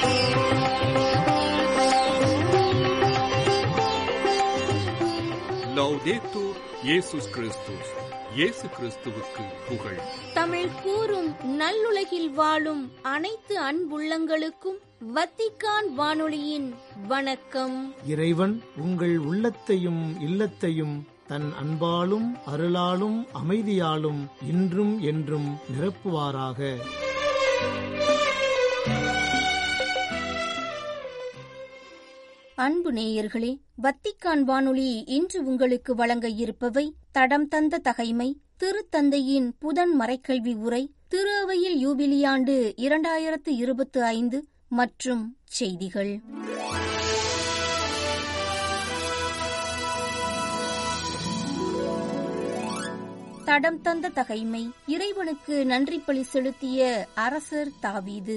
லௌதேத்தூர் இயேசுஸ் கிறிஸ்துஸ் இயேசு கிறிஸ்துவுக்கு புகழ் தமிழ் கூறும் நல்லுலகில் வாழும் அனைத்து அன்புள்ளங்களுக்கும் வத்திக்கான் வானொலியின் வணக்கம் இறைவன் உங்கள் உள்ளத்தையும் இல்லத்தையும் தன் அன்பாலும் அருளாலும் அமைதியாலும் இன்றும் என்றும் நிரப்புவாராக அன்பு நேயர்களே வத்திக்கான் வானொலி இன்று உங்களுக்கு வழங்க இருப்பவை தடம் தந்த தகைமை திருத்தந்தையின் புதன் மறைக்கல்வி உரை திரு அவையில் யூபிலியாண்டு இரண்டாயிரத்து இருபத்து ஐந்து மற்றும் செய்திகள் தடம் தந்த தகைமை இறைவனுக்கு நன்றி பலி செலுத்திய அரசர் தாவீது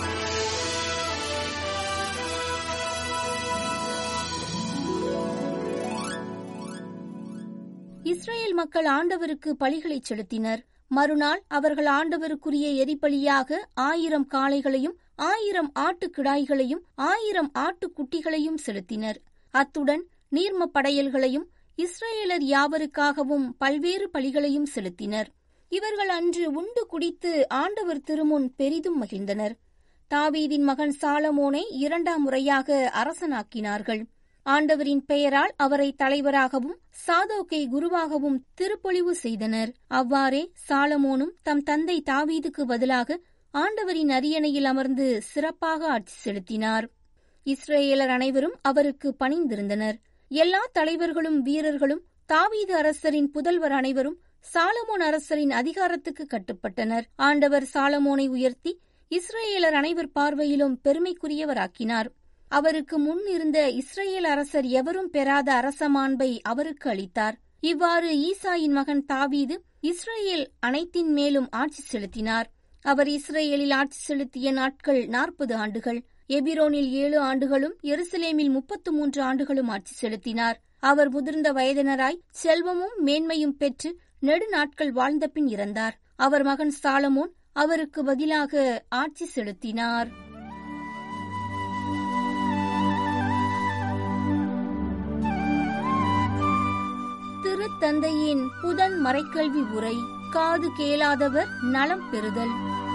இஸ்ரேல் மக்கள் ஆண்டவருக்கு பலிகளை செலுத்தினர் மறுநாள் அவர்கள் ஆண்டவருக்குரிய எரிபலியாக ஆயிரம் காளைகளையும் ஆயிரம் ஆட்டுக்கிடாய்களையும் ஆயிரம் ஆட்டுக்குட்டிகளையும் செலுத்தினர் அத்துடன் நீர்ம படையல்களையும் இஸ்ரேலர் யாவருக்காகவும் பல்வேறு பலிகளையும் செலுத்தினர் இவர்கள் அன்று உண்டு குடித்து ஆண்டவர் திருமுன் பெரிதும் மகிழ்ந்தனர் தாவீதின் மகன் சாலமோனை இரண்டாம் முறையாக அரசனாக்கினார்கள் ஆண்டவரின் பெயரால் அவரை தலைவராகவும் சாதோக்கை குருவாகவும் திருப்பொழிவு செய்தனர் அவ்வாறே சாலமோனும் தம் தந்தை தாவீதுக்கு பதிலாக ஆண்டவரின் அரியணையில் அமர்ந்து சிறப்பாக ஆட்சி செலுத்தினார் இஸ்ரேலர் அனைவரும் அவருக்கு பணிந்திருந்தனர் எல்லா தலைவர்களும் வீரர்களும் தாவீது அரசரின் புதல்வர் அனைவரும் சாலமோன் அரசரின் அதிகாரத்துக்கு கட்டுப்பட்டனர் ஆண்டவர் சாலமோனை உயர்த்தி இஸ்ரேலர் அனைவர் பார்வையிலும் பெருமைக்குரியவராக்கினார் அவருக்கு முன் இருந்த இஸ்ரேல் அரசர் எவரும் பெறாத அரசமாண்பை அவருக்கு அளித்தார் இவ்வாறு ஈசாயின் மகன் தாவீது இஸ்ரேல் அனைத்தின் மேலும் ஆட்சி செலுத்தினார் அவர் இஸ்ரேலில் ஆட்சி செலுத்திய நாட்கள் நாற்பது ஆண்டுகள் எபிரோனில் ஏழு ஆண்டுகளும் எருசலேமில் முப்பத்து மூன்று ஆண்டுகளும் ஆட்சி செலுத்தினார் அவர் முதிர்ந்த வயதினராய் செல்வமும் மேன்மையும் பெற்று நெடு நாட்கள் வாழ்ந்த பின் இறந்தார் அவர் மகன் சாலமோன் அவருக்கு பதிலாக ஆட்சி செலுத்தினார் திருத்தந்தையின் புதன் மறைக்கல்வி உரை காது கேளாதவர் நலம் பெறுதல்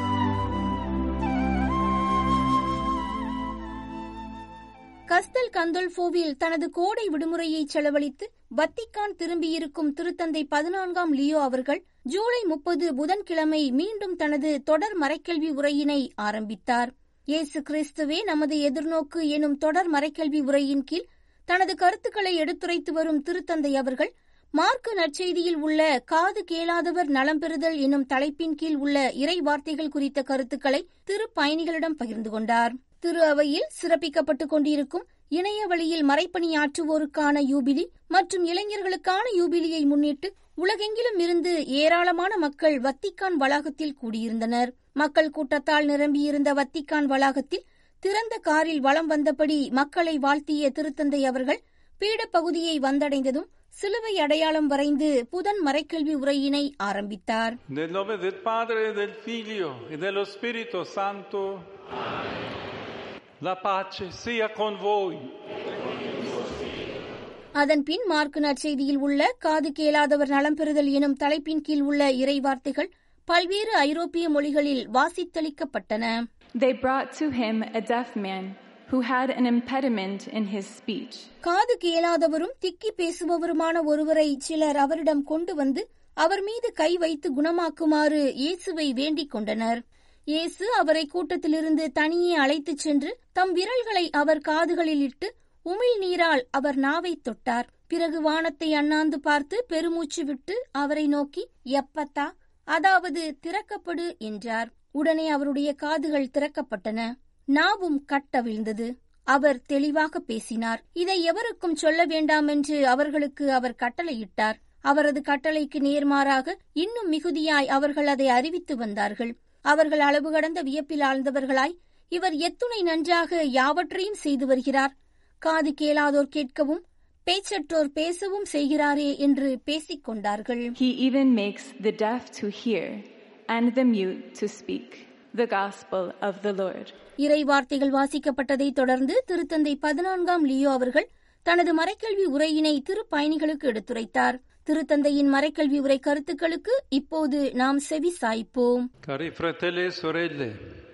கஸ்தல் கந்தோல்போவில் தனது கோடை விடுமுறையை செலவழித்து வத்திக்கான் திரும்பியிருக்கும் திருத்தந்தை பதினான்காம் லியோ அவர்கள் ஜூலை முப்பது புதன்கிழமை மீண்டும் தனது தொடர் மறைக்கல்வி உரையினை ஆரம்பித்தார் இயேசு கிறிஸ்துவே நமது எதிர்நோக்கு எனும் தொடர் மறைக்கல்வி உரையின் கீழ் தனது கருத்துக்களை எடுத்துரைத்து வரும் திருத்தந்தை அவர்கள் மார்க்கு நற்செய்தியில் உள்ள காது கேளாதவர் நலம் பெறுதல் என்னும் தலைப்பின் கீழ் உள்ள இறை வார்த்தைகள் குறித்த கருத்துக்களை திரு பயணிகளிடம் பகிர்ந்து கொண்டார் திரு அவையில் சிறப்பிக்கப்பட்டுக் கொண்டிருக்கும் இணைய வழியில் மறைப்பணியாற்றுவோருக்கான யூபிலி மற்றும் இளைஞர்களுக்கான யூபிலியை முன்னிட்டு உலகெங்கிலும் இருந்து ஏராளமான மக்கள் வத்திக்கான் வளாகத்தில் கூடியிருந்தனர் மக்கள் கூட்டத்தால் நிரம்பியிருந்த வத்திக்கான் வளாகத்தில் திறந்த காரில் வலம் வந்தபடி மக்களை வாழ்த்திய திருத்தந்தை அவர்கள் பீடப்பகுதியை வந்தடைந்ததும் சிலுவை அடையாளம் வரைந்து புதன் மறைக்கல்வி உரையினை ஆரம்பித்தார் Nel nome del Padre, del Figlio e dello Spirito Santo. La pace sia con voi. அதன்பின் மார்க்கு நற்செய்தியில் உள்ள காது கேளாதவர் நலம் பெறுதல் எனும் தலைப்பின் கீழ் உள்ள இறை வார்த்தைகள் பல்வேறு ஐரோப்பிய மொழிகளில் வாசித்தளிக்கப்பட்டன They brought to him a deaf man who had an impediment in his speech. காது கேளாதவரும் திக்கி பேசுபவருமான ஒருவரை சிலர் அவரிடம் கொண்டு வந்து அவர் மீது கை வைத்து குணமாக்குமாறு இயேசுவை வேண்டிக் கொண்டனர் இயேசு அவரை கூட்டத்திலிருந்து தனியே அழைத்துச் சென்று தம் விரல்களை அவர் காதுகளில் இட்டு உமிழ் நீரால் அவர் நாவை தொட்டார் பிறகு வானத்தை அண்ணாந்து பார்த்து பெருமூச்சு விட்டு அவரை நோக்கி எப்பத்தா அதாவது திறக்கப்படு என்றார் உடனே அவருடைய காதுகள் திறக்கப்பட்டன நாவும் கட்டவிழ்ந்தது அவர் தெளிவாக பேசினார் இதை எவருக்கும் சொல்ல வேண்டாம் என்று அவர்களுக்கு அவர் கட்டளையிட்டார் அவரது கட்டளைக்கு நேர்மாறாக இன்னும் மிகுதியாய் அவர்கள் அதை அறிவித்து வந்தார்கள் அவர்கள் அளவு கடந்த வியப்பில் ஆழ்ந்தவர்களாய் இவர் எத்துணை நன்றாக யாவற்றையும் செய்து வருகிறார் காது கேளாதோர் கேட்கவும் பேச்சற்றோர் பேசவும் செய்கிறாரே என்று பேசிக் கொண்டார்கள் He even makes the deaf to hear and the mute to speak. The Gospel of the Lord. இறை வார்த்தைகள் வாசிக்கப்பட்டதை தொடர்ந்து திருத்தந்தை பதினான்காம் லியோ அவர்கள் தனது மறைக்கல்வி உரையினை திருப்பயணிகளுக்கு எடுத்துரைத்தார் திருத்தந்தையின் மறைக்கல்வி உரை கருத்துக்களுக்கு இப்போது நாம் செவி சாய்ப்போம் Cari fratelli e sorelle,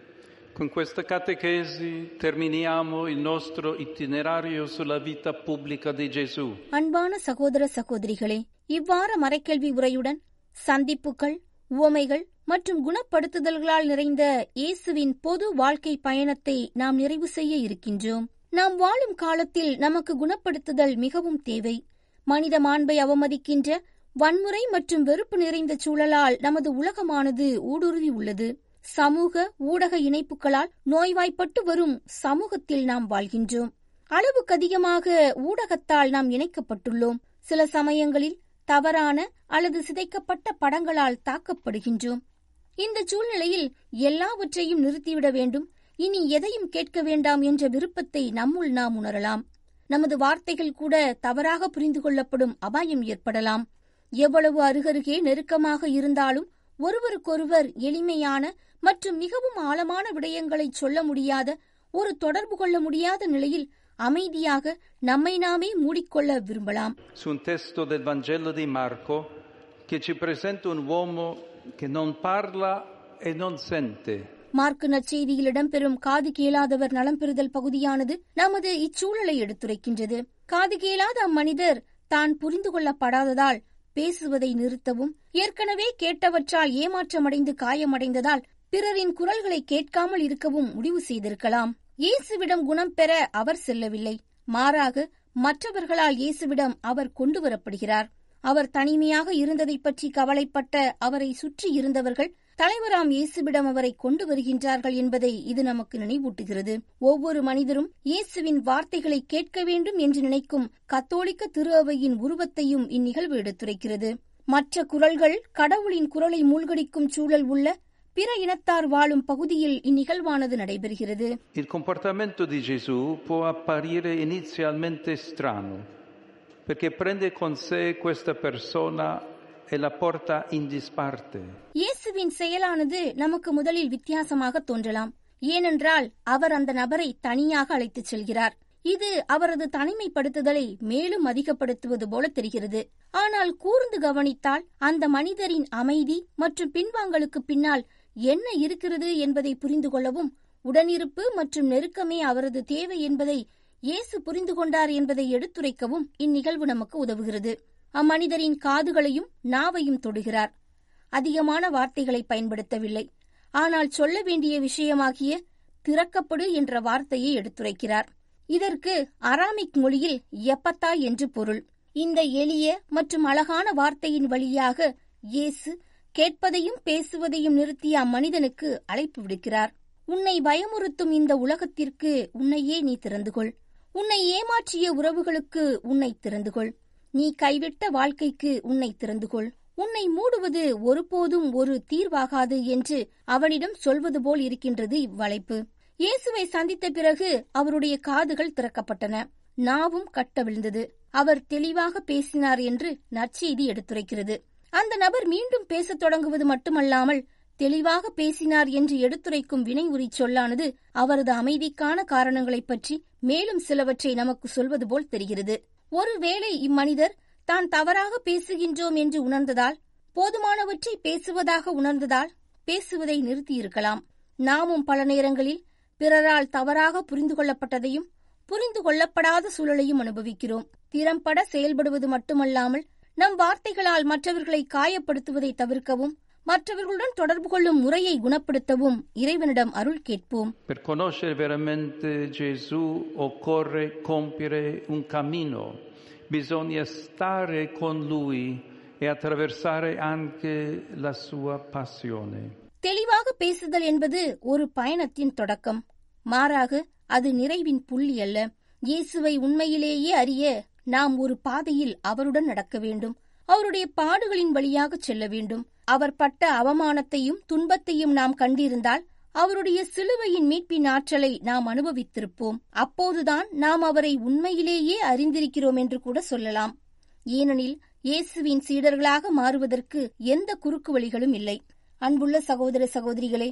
con questa catechesi terminiamo il nostro itinerario sulla vita pubblica di Gesù. அன்பான சகோதர சகோதரிகளே இவ்வார மறைக்கல்வி உரையுடன் சந்திப்புகள் உவமைகள் மற்றும் குணப்படுத்துதல்களால் நிறைந்த இயேசுவின் பொது வாழ்க்கை பயணத்தை நாம் நிறைவு செய்ய இருக்கின்றோம் நாம் வாழும் காலத்தில் நமக்கு குணப்படுத்துதல் மிகவும் தேவை மனித மாண்பை அவமதிக்கின்ற வன்முறை மற்றும் வெறுப்பு நிறைந்த சூழலால் நமது உலகமானது ஊடுருவி உள்ளது சமூக ஊடக இணைப்புகளால் நோய்வாய்ப்பட்டு வரும் சமூகத்தில் நாம் வாழ்கின்றோம் அளவுக்கு அதிகமாக ஊடகத்தால் நாம் இணைக்கப்பட்டுள்ளோம் சில சமயங்களில் தவறான அல்லது சிதைக்கப்பட்ட படங்களால் தாக்கப்படுகின்றோம் இந்த சூழ்நிலையில் எல்லாவற்றையும் நிறுத்திவிட வேண்டும் இனி எதையும் கேட்க வேண்டாம் என்ற விருப்பத்தை நம்முள் நாம் உணரலாம் நமது வார்த்தைகள் கூட தவறாக புரிந்து கொள்ளப்படும் அபாயம் ஏற்படலாம் எவ்வளவு அருகருகே நெருக்கமாக இருந்தாலும் ஒருவருக்கொருவர் எளிமையான மற்றும் மிகவும் ஆழமான விடயங்களை சொல்ல முடியாத ஒரு தொடர்பு கொள்ள முடியாத நிலையில் அமைதியாக நம்மை நாமே மூடிக்கொள்ள விரும்பலாம் Su un testo del Vangelo di Marco che ci presenta un uomo che non parla e non sente. Mark நற்செய்தியில் இடம்பெறும் காது கேளாதவர் நலம் பெறுதல் பகுதியானது நமது இச்சூழலை எடுத்துரைக்கின்றது காது கேளாத அம்மனிதர் தான் புரிந்து கொள்ளப்படாததால் பேசுவதை நிறுத்தவும் ஏற்கனவே கேட்டவற்றால் ஏமாற்றமடைந்து காயமடைந்ததால் பிறரின் குரல்களை கேட்காமல் இருக்கவும் முடிவு செய்திருக்கலாம் இயேசுவிடம் குணம் பெற அவர் செல்லவில்லை மாறாக மற்றவர்களால் இயேசுவிடம் அவர் கொண்டு வரப்படுகிறார் அவர் தனிமையாக இருந்ததை பற்றி கவலைப்பட்ட அவரை சுற்றி இருந்தவர்கள் தலைவராம் இயேசுவிடம் அவரை கொண்டு வருகின்றார்கள் என்பதை இது நமக்கு நினைவூட்டுகிறது ஒவ்வொரு மனிதரும் இயேசுவின் வார்த்தைகளை கேட்க வேண்டும் என்று நினைக்கும் கத்தோலிக்க திரு அவையின் உருவத்தையும் இந்நிகழ்வு எடுத்துரைக்கிறது மற்ற குரல்கள் கடவுளின் குரலை மூழ்கடிக்கும் சூழல் உள்ள பிற இனத்தார் வாழும் பகுதியில் இந்நிகழ்வானது நடைபெறுகிறது Il comportamento di Gesù può apparire inizialmente strano, perché prende con sé questa persona e la porta in disparte. இயேசுவின் செயலானது நமக்கு முதலில் வித்தியாசமாக தோன்றலாம் ஏனென்றால் அவர் அந்த நபரை தனியாக அழைத்துச் செல்கிறார் இது அவரது தனிமைப்படுத்துதலை மேலும் அதிகப்படுத்துவது போல தெரிகிறது ஆனால் கூர்ந்து கவனித்தால் அந்த மனிதரின் அமைதி மற்றும் பின்வாங்கலுக்கு பின்னால் என்ன இருக்கிறது என்பதை புரிந்து கொள்ளவும் உடனிருப்பு மற்றும் நெருக்கமே அவரது தேவை என்பதை இயேசு புரிந்து கொண்டார் என்பதை எடுத்துரைக்கவும் இந்நிகழ்வு நமக்கு உதவுகிறது அம்மனிதரின் காதுகளையும் நாவையும் தொடுகிறார் அதிகமான வார்த்தைகளை பயன்படுத்தவில்லை ஆனால் சொல்ல வேண்டிய விஷயமாகிய திறக்கப்படு என்ற வார்த்தையை எடுத்துரைக்கிறார் இதற்கு அராமிக் மொழியில் எப்பத்தா என்று பொருள் இந்த எளிய மற்றும் அழகான வார்த்தையின் வழியாக இயேசு கேட்பதையும் பேசுவதையும் நிறுத்திய அம்மனிதனுக்கு அழைப்பு விடுக்கிறார் உன்னை பயமுறுத்தும் இந்த உலகத்திற்கு உன்னையே நீ திறந்து கொள் உன்னை ஏமாற்றிய உறவுகளுக்கு உன்னை திறந்து கொள் நீ கைவிட்ட வாழ்க்கைக்கு உன்னை திறந்து கொள் உன்னை மூடுவது ஒருபோதும் ஒரு தீர்வாகாது என்று அவனிடம் சொல்வது போல் இருக்கின்றது இவ்வளைப்பு இயேசுவை சந்தித்த பிறகு அவருடைய காதுகள் திறக்கப்பட்டன நாவும் கட்டவிழ்ந்தது அவர் தெளிவாக பேசினார் என்று நற்செய்தி எடுத்துரைக்கிறது அந்த நபர் மீண்டும் பேசத் தொடங்குவது மட்டுமல்லாமல் தெளிவாக பேசினார் என்று எடுத்துரைக்கும் வினை உரி சொல்லானது அவரது அமைதிக்கான காரணங்களைப் பற்றி மேலும் சிலவற்றை நமக்கு சொல்வது போல் தெரிகிறது ஒருவேளை இம்மனிதர் தான் தவறாக பேசுகின்றோம் என்று உணர்ந்ததால் போதுமானவற்றை பேசுவதாக உணர்ந்ததால் பேசுவதை நிறுத்தியிருக்கலாம் நாமும் பல நேரங்களில் பிறரால் தவறாக புரிந்து கொள்ளப்பட்டதையும் புரிந்து கொள்ளப்படாத சூழலையும் அனுபவிக்கிறோம் திறம்பட செயல்படுவது மட்டுமல்லாமல் நம் வார்த்தைகளால் மற்றவர்களை காயப்படுத்துவதை தவிர்க்கவும் மற்றவர்களுடன் தொடர்பு கொள்ளும் முறையை குணப்படுத்தவும் இறைவனிடம் அருள் கேட்போம் Per conoscere veramente Gesù occorre compiere un cammino, bisogna stare con Lui e attraversare anche la sua passione. தெளிவாக பேசுதல் என்பது ஒரு பயணத்தின் தொடக்கம் மாறாக அது நிறைவின் புள்ளி அல்ல இயேசுவை உண்மையிலேயே அறிய நாம் ஒரு பாதையில் அவருடன் நடக்க வேண்டும் அவருடைய பாடுகளின் வழியாக செல்ல வேண்டும் அவர் பட்ட அவமானத்தையும் துன்பத்தையும் நாம் கண்டிருந்தால் அவருடைய சிலுவையின் மீட்பின் ஆற்றலை நாம் அனுபவித்திருப்போம் அப்போதுதான் நாம் அவரை உண்மையிலேயே அறிந்திருக்கிறோம் என்று கூட சொல்லலாம் ஏனெனில் இயேசுவின் சீடர்களாக மாறுவதற்கு எந்த குறுக்கு வழிகளும் இல்லை அன்புள்ள சகோதர சகோதரிகளே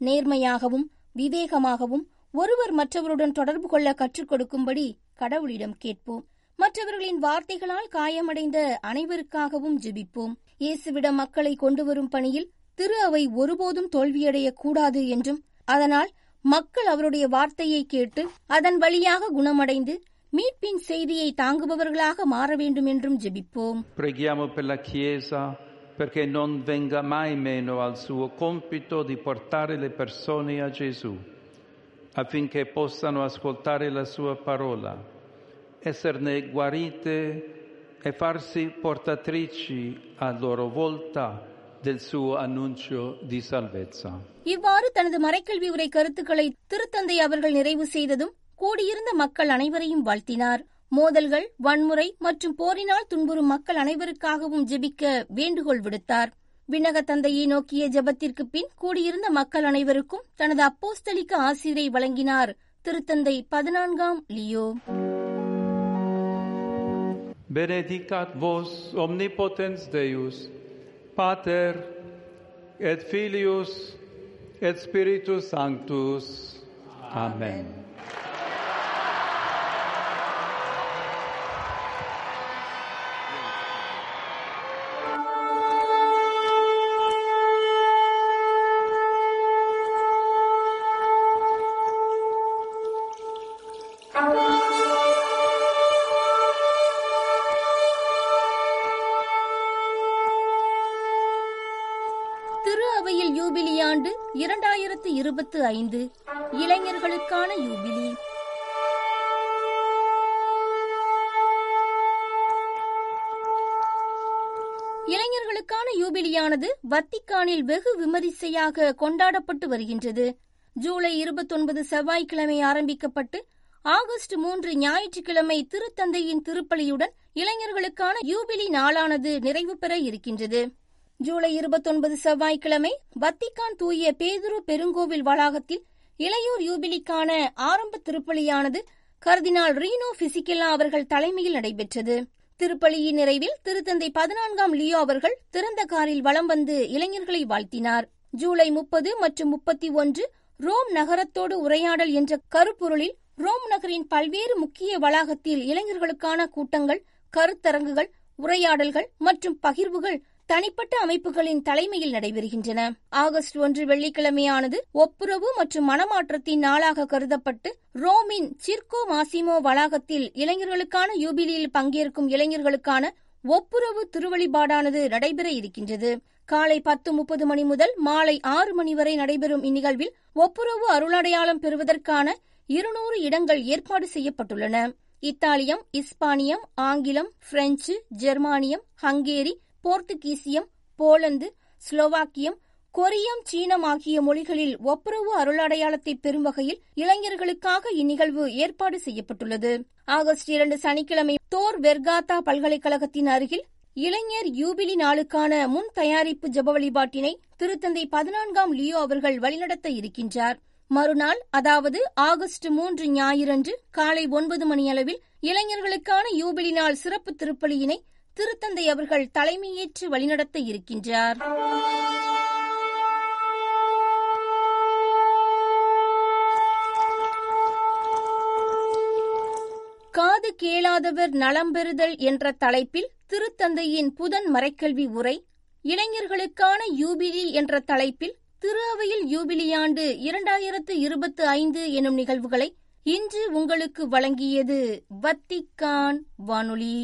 நேர்மையாகவும் விவேகமாகவும் ஒருவர் மற்றவருடன் தொடர்பு கொள்ள கற்றுக் கொடுக்கும்படி கடவுளிடம் கேட்போம் மற்றவர்களின் வார்த்தைகளால் காயமடைந்த அனைவருக்காகவும் ஜெபிப்போம் இயேசுவிடம் மக்களை கொண்டு வரும் பணியில் திரு அவை ஒருபோதும் தோல்வியடையக் கூடாது என்றும் அதனால் மக்கள் அவருடைய வார்த்தையை கேட்டு அதன் வழியாக குணமடைந்து மீட்பின் செய்தியை தாங்குபவர்களாக மாற வேண்டும் என்றும் ஜெபிப்போம் Preghiamo per la Chiesa perché non venga mai meno al suo compito di portare le persone a Gesù, affinché possano ascoltare la sua parola, esserne guarite e farsi portatrici a loro volta del suo annuncio di salvezza. இவ்வாறு தனது மறைக்கல்வி உரை கருத்துக்களை திருத்தந்தை அவர்கள் நிறைவு செய்ததும் கூடியிருந்த மக்கள் அனைவரையும் வாழ்த்தினார் மோதல்கள் வன்முறை மற்றும் போரினால் துன்புறும் மக்கள் அனைவருக்காகவும் ஜெபிக்க வேண்டுகோள் விடுத்தார் விண்ணக தந்தையை நோக்கிய ஜெபத்திற்கு பின் கூடியிருந்த மக்கள் அனைவருக்கும் தனது அப்போஸ்தலிக்க ஆசிரை வழங்கினார் திருத்தந்தை பதினான்காம் Leo Benedicat vos omnipotens Deus, Pater et Filius et Spiritus Sanctus. Amen. திரு அவையில் யூபிலி ஆண்டு இரண்டாயிரத்து இருபத்து ஐந்து இளைஞர்களுக்கான யூபிலி இளைஞர்களுக்கான யூபிலியானது வத்திக்கானில் வெகு விமரிசையாக கொண்டாடப்பட்டு வருகின்றது ஜூலை இருபத்தொன்பது செவ்வாய்க்கிழமை ஆரம்பிக்கப்பட்டு ஆகஸ்ட் மூன்று ஞாயிற்றுக்கிழமை திருத்தந்தையின் திருப்பலியுடன் இளைஞர்களுக்கான யூபிலி நாளானது நிறைவு பெற இருக்கின்றது ஜூலை இருபத்தொன்பது செவ்வாய்க்கிழமை வத்திக்கான் தூய பேதுரு பெருங்கோவில் வளாகத்தில் இளையோர் யூபிலிக்கான ஆரம்ப திருப்பலியானது கர்தினால் ரீனோ பிசிகெல்லா அவர்கள் தலைமையில் நடைபெற்றது திருப்பலியின் நிறைவில் திருத்தந்தை பதினான்காம் லியோ அவர்கள் திறந்த காரில் வலம் வந்து இளைஞர்களை வாழ்த்தினார் ஜூலை முப்பது மற்றும் முப்பத்தி ஒன்று ரோம் நகரத்தோடு உரையாடல் என்ற கருப்பொருளில் ரோம் நகரின் பல்வேறு முக்கிய வளாகத்தில் இளைஞர்களுக்கான கூட்டங்கள் கருத்தரங்குகள் உரையாடல்கள் மற்றும் பகிர்வுகள் தனிப்பட்ட அமைப்புகளின் தலைமையில் நடைபெறுகின்றன ஆகஸ்ட் ஒன்று வெள்ளிக்கிழமையானது ஒப்புரவு மற்றும் மனமாற்றத்தின் நாளாக கருதப்பட்டு ரோமின் சிர்கோ மாசிமோ வளாகத்தில் இளைஞர்களுக்கான யூபிலியில் பங்கேற்கும் இளைஞர்களுக்கான ஒப்புரவு திருவழிபாடானது நடைபெற இருக்கின்றது காலை பத்து முப்பது மணி முதல் மாலை ஆறு மணி வரை நடைபெறும் இந்நிகழ்வில் ஒப்புரவு அருளடையாளம் பெறுவதற்கான இருநூறு இடங்கள் ஏற்பாடு செய்யப்பட்டுள்ளன இத்தாலியம் இஸ்பானியம் ஆங்கிலம் பிரெஞ்சு ஜெர்மானியம் ஹங்கேரி போர்த்துகீசியம் போலந்து ஸ்லோவாக்கியம் கொரியம் சீனம் ஆகிய மொழிகளில் ஒப்புரவு அருளடையாளத்தை பெறும் வகையில் இளைஞர்களுக்காக இந்நிகழ்வு ஏற்பாடு செய்யப்பட்டுள்ளது ஆகஸ்ட் இரண்டு சனிக்கிழமை தோர் வெர்காத்தா பல்கலைக்கழகத்தின் அருகில் இளைஞர் யூபிலி நாளுக்கான முன் தயாரிப்பு ஜப வழிபாட்டினை திருத்தந்தை பதினான்காம் லியோ அவர்கள் வழிநடத்த இருக்கின்றார் மறுநாள் அதாவது ஆகஸ்ட் மூன்று ஞாயிறன்று காலை ஒன்பது மணியளவில் இளைஞர்களுக்கான யூபிலி நாள் சிறப்பு திருப்பலியினை திருத்தந்தை அவர்கள் தலைமையேற்று வழிநடத்த இருக்கின்றார் காது கேளாதவர் நலம் பெறுதல் என்ற தலைப்பில் திருத்தந்தையின் புதன் மறைக்கல்வி உரை இளைஞர்களுக்கான யூபிலி என்ற தலைப்பில் திரு அவையில் யூபிலியாண்டு இரண்டாயிரத்து இருபத்து ஐந்து எனும் நிகழ்வுகளை இன்று உங்களுக்கு வழங்கியது வத்திக்கான் வானொலி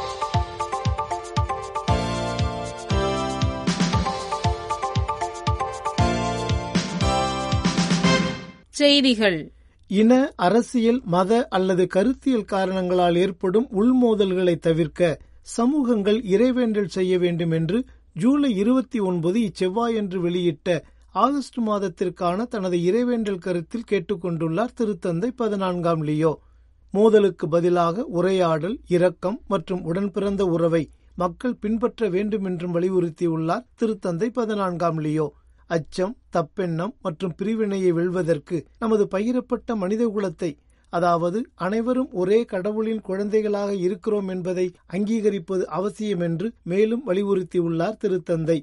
செய்திகள் இன அரசியல் மத அல்லது கருத்தியல் காரணங்களால் ஏற்படும் உள்மோதல்களை தவிர்க்க சமூகங்கள் இறைவேண்டல் செய்ய வேண்டும் என்று ஜூலை இருபத்தி ஒன்பது இச்செவ்வாயன்று வெளியிட்ட ஆகஸ்ட் மாதத்திற்கான தனது இறைவேண்டல் கருத்தில் கேட்டுக்கொண்டுள்ளார் திருத்தந்தை பதினான்காம் லியோ மோதலுக்கு பதிலாக உரையாடல் இரக்கம் மற்றும் உடன்பிறந்த உறவை மக்கள் பின்பற்ற வேண்டும் என்றும் வலியுறுத்தியுள்ளார் திருத்தந்தை பதினான்காம் லியோ அச்சம் தப்பெண்ணம் மற்றும் பிரிவினையை வெல்வதற்கு நமது பகிரப்பட்ட மனிதகுலத்தை அதாவது அனைவரும் ஒரே கடவுளின் குழந்தைகளாக இருக்கிறோம் என்பதை அங்கீகரிப்பது அவசியம் என்று மேலும் வலியுறுத்தியுள்ளார் திருத்தந்தை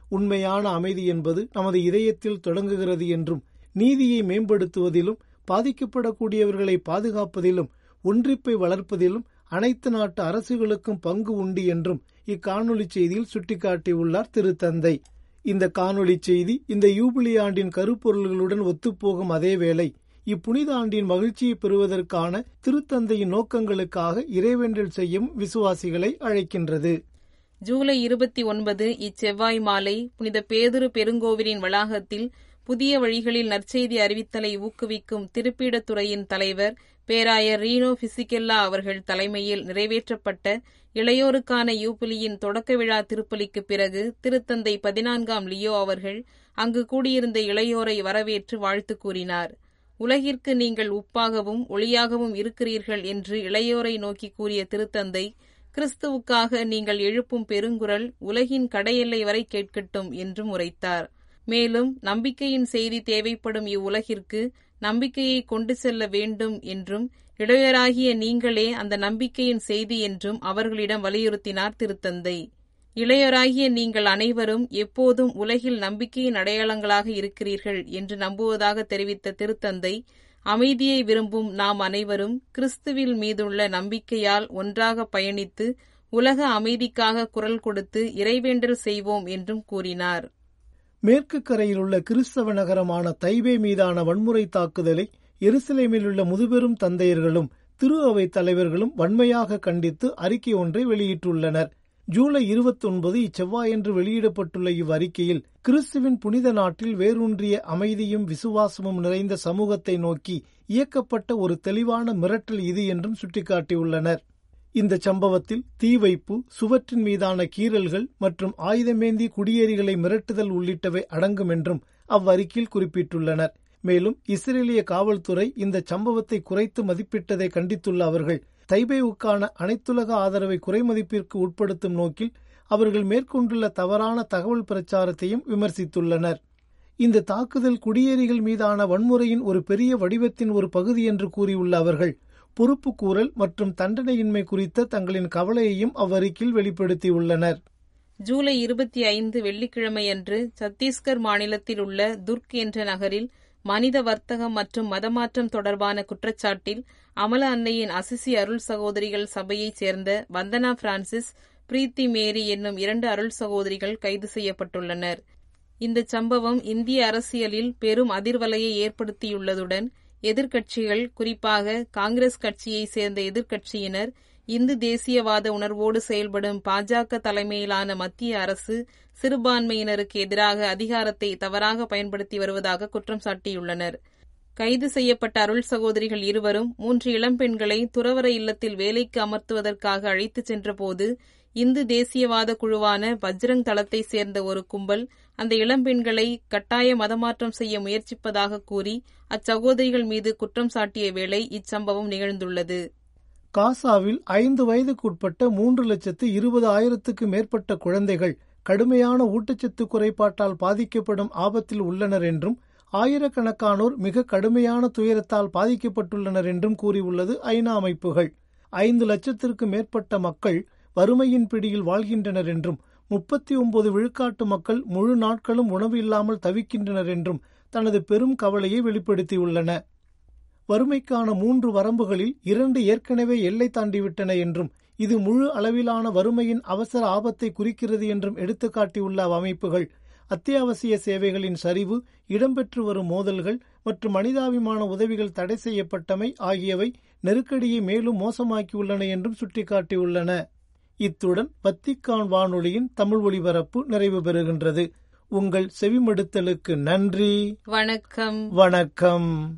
உண்மையான அமைதி என்பது நமது இதயத்தில் தொடங்குகிறது என்றும் நீதியை மேம்படுத்துவதிலும் பாதிக்கப்படக்கூடியவர்களை பாதுகாப்பதிலும் ஒன்றிப்பை வளர்ப்பதிலும் அனைத்து நாட்டு அரசுகளுக்கும் பங்கு உண்டு என்றும் இக்காணொலி செய்தியில் சுட்டிக்காட்டியுள்ளார் திருத்தந்தை இந்த காணொலி செய்தி இந்த யூபிலி ஆண்டின் கருப்பொருள்களுடன் ஒத்துப்போகும் அதேவேளை இப்புனித ஆண்டின் மகிழ்ச்சியை பெறுவதற்கான திருத்தந்தையின் நோக்கங்களுக்காக இறைவேண்டல் செய்யும் விசுவாசிகளை அழைக்கின்றது ஜூலை இருபத்தி ஒன்பது இச்செவ்வாய் மாலை புனித பேதுரு பெருங்கோவிலின் வளாகத்தில் புதிய வழிகளில் நற்செய்தி அறிவித்தலை ஊக்குவிக்கும் திருப்பீடத்துறையின் தலைவர் பேராயர் ரீனோ பிசிகெல்லா அவர்கள் தலைமையில் நிறைவேற்றப்பட்ட இளையோருக்கான யூபிலியின் தொடக்க விழா திருப்பலிக்கு பிறகு திருத்தந்தை பதினான்காம் லியோ அவர்கள் அங்கு கூடியிருந்த இளையோரை வரவேற்று வாழ்த்து கூறினார் உலகிற்கு நீங்கள் உப்பாகவும் ஒளியாகவும் இருக்கிறீர்கள் என்று இளையோரை நோக்கி கூறிய திருத்தந்தை கிறிஸ்துவுக்காக நீங்கள் எழுப்பும் பெருங்குரல் உலகின் கடையெல்லை வரை கேட்கட்டும் என்றும் உரைத்தார் மேலும் நம்பிக்கையின் செய்தி தேவைப்படும் இவ்வுலகிற்கு நம்பிக்கையை கொண்டு செல்ல வேண்டும் என்றும் இளையராகிய நீங்களே அந்த நம்பிக்கையின் செய்தி என்றும் அவர்களிடம் வலியுறுத்தினார் திருத்தந்தை இளையராகிய நீங்கள் அனைவரும் எப்போதும் உலகில் நம்பிக்கையின் அடையாளங்களாக இருக்கிறீர்கள் என்று நம்புவதாக தெரிவித்த திருத்தந்தை அமைதியை விரும்பும் நாம் அனைவரும் கிறிஸ்துவில் மீதுள்ள நம்பிக்கையால் ஒன்றாக பயணித்து உலக அமைதிக்காக குரல் கொடுத்து இறைவேண்டல் செய்வோம் என்றும் கூறினார் மேற்கு கரையில் உள்ள கிறிஸ்தவ நகரமான தைபே மீதான வன்முறை தாக்குதலை எருசலேமில் உள்ள முதுபெரும் தந்தையர்களும் திரு அவை தலைவர்களும் வன்மையாக கண்டித்து அறிக்கை ஒன்றை வெளியிட்டுள்ளனர் ஜூலை இருபத்தி ஒன்பது இச்செவ்வாயன்று வெளியிடப்பட்டுள்ள இவ்வறிக்கையில் கிறிஸ்துவின் புனித நாட்டில் வேரூன்றிய அமைதியும் விசுவாசமும் நிறைந்த சமூகத்தை நோக்கி இயக்கப்பட்ட ஒரு தெளிவான மிரட்டல் இது என்றும் சுட்டிக்காட்டியுள்ளனர் இந்த சம்பவத்தில் தீ வைப்பு சுவற்றின் மீதான கீறல்கள் மற்றும் ஆயுதமேந்தி குடியேறிகளை மிரட்டுதல் உள்ளிட்டவை அடங்கும் என்றும் அவ்வறிக்கையில் குறிப்பிட்டுள்ளனர் மேலும் இஸ்ரேலிய காவல்துறை இந்த சம்பவத்தை குறைத்து மதிப்பிட்டதை கண்டித்துள்ள அவர்கள் தைபேவுக்கான அனைத்துலக ஆதரவை குறைமதிப்பிற்கு உட்படுத்தும் நோக்கில் அவர்கள் மேற்கொண்டுள்ள தவறான தகவல் பிரச்சாரத்தையும் விமர்சித்துள்ளனர் இந்த தாக்குதல் குடியேறிகள் மீதான வன்முறையின் ஒரு பெரிய வடிவத்தின் ஒரு பகுதி என்று கூறியுள்ள அவர்கள் பொறுப்பு கூறல் மற்றும் தண்டனையின்மை குறித்த தங்களின் கவலையையும் அவ்வறிக்கையில் வெளிப்படுத்தியுள்ளனர் ஜூலை இருபத்தி ஐந்து வெள்ளிக்கிழமையன்று சத்தீஸ்கர் மாநிலத்தில் உள்ள துர்க் என்ற நகரில் மனித வர்த்தகம் மற்றும் மதமாற்றம் தொடர்பான குற்றச்சாட்டில் அமல அன்னையின் அசிசி அருள் சகோதரிகள் சபையைச் சேர்ந்த வந்தனா பிரான்சிஸ் பிரீத்தி மேரி என்னும் இரண்டு அருள் சகோதரிகள் கைது செய்யப்பட்டுள்ளனர் இந்த சம்பவம் இந்திய அரசியலில் பெரும் அதிர்வலையை ஏற்படுத்தியுள்ளதுடன் எதிர்க்கட்சிகள் குறிப்பாக காங்கிரஸ் கட்சியைச் சேர்ந்த எதிர்க்கட்சியினர் இந்து தேசியவாத உணர்வோடு செயல்படும் பாஜக தலைமையிலான மத்திய அரசு சிறுபான்மையினருக்கு எதிராக அதிகாரத்தை தவறாக பயன்படுத்தி வருவதாக குற்றம் சாட்டியுள்ளனர் கைது செய்யப்பட்ட அருள் சகோதரிகள் இருவரும் மூன்று இளம்பெண்களை துறவர இல்லத்தில் வேலைக்கு அமர்த்துவதற்காக அழைத்துச் சென்றபோது இந்து தேசியவாத குழுவான பஜ்ரங் தளத்தை சேர்ந்த ஒரு கும்பல் அந்த இளம்பெண்களை கட்டாய மதமாற்றம் செய்ய முயற்சிப்பதாக கூறி அச்சகோதரிகள் மீது குற்றம் சாட்டிய வேளை இச்சம்பவம் நிகழ்ந்துள்ளது காசாவில் ஐந்து வயதுக்குட்பட்ட மூன்று லட்சத்து இருபது ஆயிரத்துக்கு மேற்பட்ட குழந்தைகள் கடுமையான ஊட்டச்சத்து குறைபாட்டால் பாதிக்கப்படும் ஆபத்தில் உள்ளனர் என்றும் ஆயிரக்கணக்கானோர் மிக கடுமையான துயரத்தால் பாதிக்கப்பட்டுள்ளனர் என்றும் கூறியுள்ளது ஐநா அமைப்புகள் ஐந்து லட்சத்திற்கு மேற்பட்ட மக்கள் வறுமையின் பிடியில் வாழ்கின்றனர் என்றும் முப்பத்தி ஒன்பது விழுக்காட்டு மக்கள் முழு நாட்களும் உணவு இல்லாமல் தவிக்கின்றனர் என்றும் தனது பெரும் கவலையை வெளிப்படுத்தியுள்ளன வறுமைக்கான மூன்று வரம்புகளில் இரண்டு ஏற்கனவே எல்லை தாண்டிவிட்டன என்றும் இது முழு அளவிலான வறுமையின் அவசர ஆபத்தை குறிக்கிறது என்றும் எடுத்துக்காட்டியுள்ள அவ்வமைப்புகள் அத்தியாவசிய சேவைகளின் சரிவு இடம்பெற்று வரும் மோதல்கள் மற்றும் மனிதாபிமான உதவிகள் தடை செய்யப்பட்டமை ஆகியவை நெருக்கடியை மேலும் மோசமாக்கியுள்ளன என்றும் சுட்டிக்காட்டியுள்ளன இத்துடன் வத்திக்கான் வானொலியின் தமிழ் ஒலிபரப்பு நிறைவு பெறுகின்றது உங்கள் செவிமடுத்தலுக்கு நன்றி வணக்கம் வணக்கம்